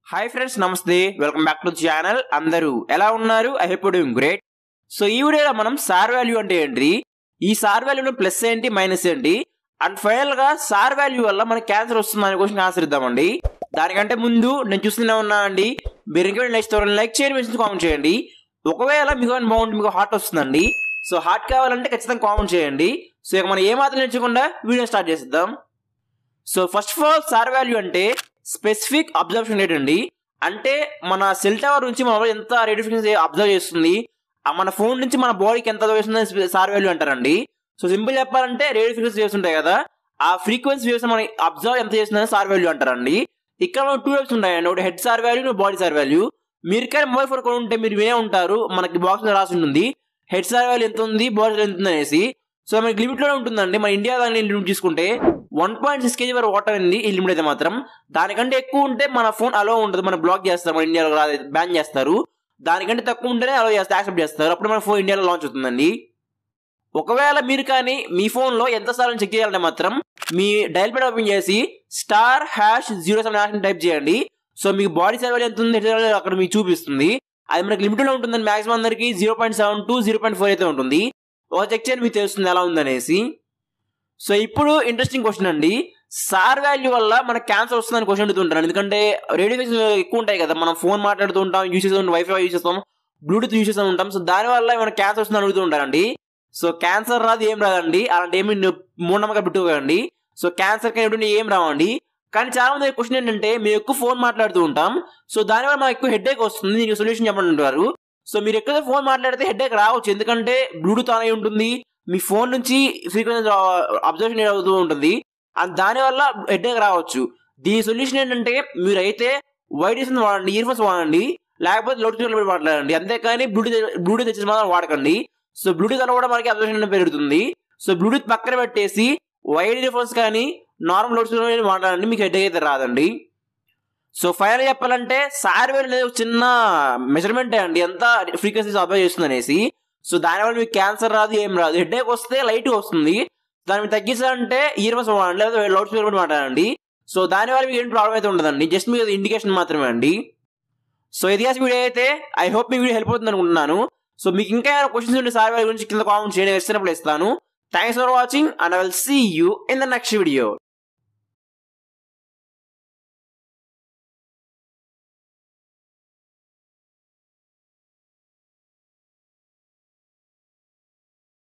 hi friends namaste welcome back to channel అందరూ ఎలా ఉన్నారు I have doing great so ఈ వీడియోలో మనం సార్ వాల్యూ అంటే ఏంటి ఈ సార్ వాల్యూలో ప్లస్ ఏంటి మైనస్ ఏంటి అండ్ ఫైనల్ గా సార్ వాల్యూ వల్ల మనకి క్యాన్సర్ వస్తుంది అనే క్వశ్చన్ ఆన్సర్ ఇద్దామండి దానికంటే ముందు నేను చూస్తూనే ఉన్నా అండి మీరు ఇంకా నెక్స్ట్ లైక్ చేయండి మెసేజ్ కామెంట్ చేయండి ఒకవేళ మీకు ఏమైనా బాగుంటుంది మీకు హార్ట్ వస్తుందండి సో హార్ట్ కావాలంటే ఖచ్చితంగా కామెంట్ చేయండి సో ఇక మనం ఏమాత్రం నేర్చకుండా వీడియో స్టార్ట్ చేద్దాం so first of all SAR value అంటే స్పెసిఫిక్ అబ్జర్వేషన్ రేట్ అండి అంటే మన సెల్ టవర్ నుంచి మన మొబైల్ ఎంత రేడియేషన్ అబ్జర్వ్ చేస్తుంది ఆ మన ఫోన్ నుంచి మన బాడీకి ఎంత వేస్తుంది సార్ వాల్యూ అంటారండి సో సింపుల్ చెప్పాలంటే రేడియో ఫ్రీక్వెన్సీ వేవ్స్ ఉంటాయి కదా ఆ ఫ్రీక్వెన్సీ వేవ్స్ మన అబ్జర్వ్ ఎంత చేస్తుందని సార్ వాల్యూ అంటారండి ఇక్కడ మనకు టూ వేవ్స్ ఉంటాయండి ఒకటి head SAR value body SAR value మీరు కానీ మొబైల్ ఫోన్ కొని ఉంటే మీరు వినే ఉంటారు మనకి బాక్స్ లో రాసి ఉంటుంది హెడ్ సార్ వాల్యూ ఎంత ఉంది బాడీ ఎంత ఉంది అనేసి సో మనకి లిమిట్ లోనే ఉంటుందండి మన ఇండియా దాన్ని లిమిట్ తీసుకుంటే వన్ పాయింట్ సిక్స్ కేజీ వరకు వాటర్ ఉంది ఈ లిమిట్ అయితే మాత్రం దానికంటే ఎక్కువ ఉంటే మన ఫోన్ అలో ఉంటుంది మన బ్లాక్ చేస్తారు మన ఇండియాలో బ్యాన్ చేస్తారు దానికంటే తక్కువ ఉంటేనే అలో చేస్తారు యాక్సెప్ట్ చేస్తారు అప్పుడు మన ఫోన్ ఇండియాలో లాంచ్ అవుతుందండి ఒకవేళ మీరు కానీ మీ ఫోన్లో ఎంత సార్లు చెక్ చేయాలంటే మాత్రం మీ డైల్ ప్యాడ్ ఓపెన్ చేసి star hash zero seven hash type చేయండి సో మీకు బాడీ సర్వల్ ఎంత ఉంది అక్కడ మీకు చూపిస్తుంది అది మనకి లిమిట్లో ఉంటుందని మాక్సిమం అందరికి zero point seven to zero point four అయితే ఉంటుంది ఒక చెక్ చేయండి మీకు తెలుస్తుంది ఎలా ఉందనేసి సో ఇప్పుడు ఇంట్రెస్టింగ్ క్వశ్చన్ అండి సార్ వాల్యూ వల్ల మనకు క్యాన్సర్ వస్తుందని క్వశ్చన్ అడుగుతుంటారు ఎందుకంటే రేడియేషన్ ఎక్కువ ఉంటాయి కదా మనం ఫోన్ మాట్లాడుతూ ఉంటాం యూస్ చేస్తాం వైఫై యూస్ చేస్తాం బ్లూటూత్ యూస్ చేస్తూ ఉంటాం సో దానివల్ల మనకు క్యాన్సర్ వస్తుందని అడుగుతూ ఉంటారండి సో క్యాన్సర్ రాదు ఏం రాదండి అలాంటి ఏమి మూఢనమ్మకం పెట్టుకోకండి సో క్యాన్సర్ కానీ ఏం రావండి కానీ చాలా మంది క్వశ్చన్ ఏంటంటే మేము ఎక్కువ ఫోన్ మాట్లాడుతూ ఉంటాం సో దానివల్ల మనకు ఎక్కువ హెడ్ వస్తుంది దీనికి సొల్యూషన్ చెప్పండి అంటారు సో మీరు ఎక్కువ ఫోన్ మాట్లాడితే హెడ్ రావచ్చు ఎందుకంటే బ్లూటూత్ ఆన్ అయి ఉంటుంది మీ ఫోన్ నుంచి ఫ్రీక్వెన్సీ అబ్జర్వేషన్ అవుతూ ఉంటుంది అండ్ దానివల్ల హెడ్ రావచ్చు దీని సొల్యూషన్ ఏంటంటే మీరైతే వైడీస్ వాడండి ఇయర్ ఫోన్స్ వాడండి లేకపోతే లౌడ్ స్పీకర్ మాట్లాడండి అంతేకాని బ్లూటూత్ బ్లూటూత్ తెచ్చేసి మాత్రం వాడకండి సో బ్లూటూత్ అన్న కూడా మనకి అబ్జర్వేషన్ పెరుగుతుంది సో బ్లూటూత్ పక్కన పెట్టేసి వైడ్ ఇయర్ ఫోన్స్ కానీ నార్మల్ లౌడ్ స్పీకర్ మాట్లాడండి మీకు హెడ్ అయితే రాదండి సో ఫైనల్ చెప్పాలంటే సార్ వేలు అనేది ఒక చిన్న మెజర్మెంటే అండి ఎంత ఫ్రీక్వెన్సీస్ అబ్జర్వ్ చేస్తుంది అనేసి సో దానివల్ల మీకు క్యాన్సర్ రాదు ఏం రాదు హెడ్ వస్తే లైట్ వస్తుంది దాన్ని తగ్గించాలంటే ఇయర్ ఫోన్స్ వాడండి లేదా లౌడ్ స్పీకర్ కూడా మాట్లాడండి సో దానివల్ల మీకు ఏం ప్రాబ్లం అయితే ఉండదండి జస్ట్ మీకు ఇండికేషన్ మాత్రమే అండి సో ఇది వీడియో అయితే ఐ హోప్ మీ వీడియో హెల్ప్ అవుతుంది అనుకుంటున్నాను సో మీకు ఇంకా క్వశ్చన్స్ ఉంటే సార్ గురించి కింద కామెంట్ చేయండి వచ్చినప్పుడు ఇస్తాను thanks for watching and I will see you in the next video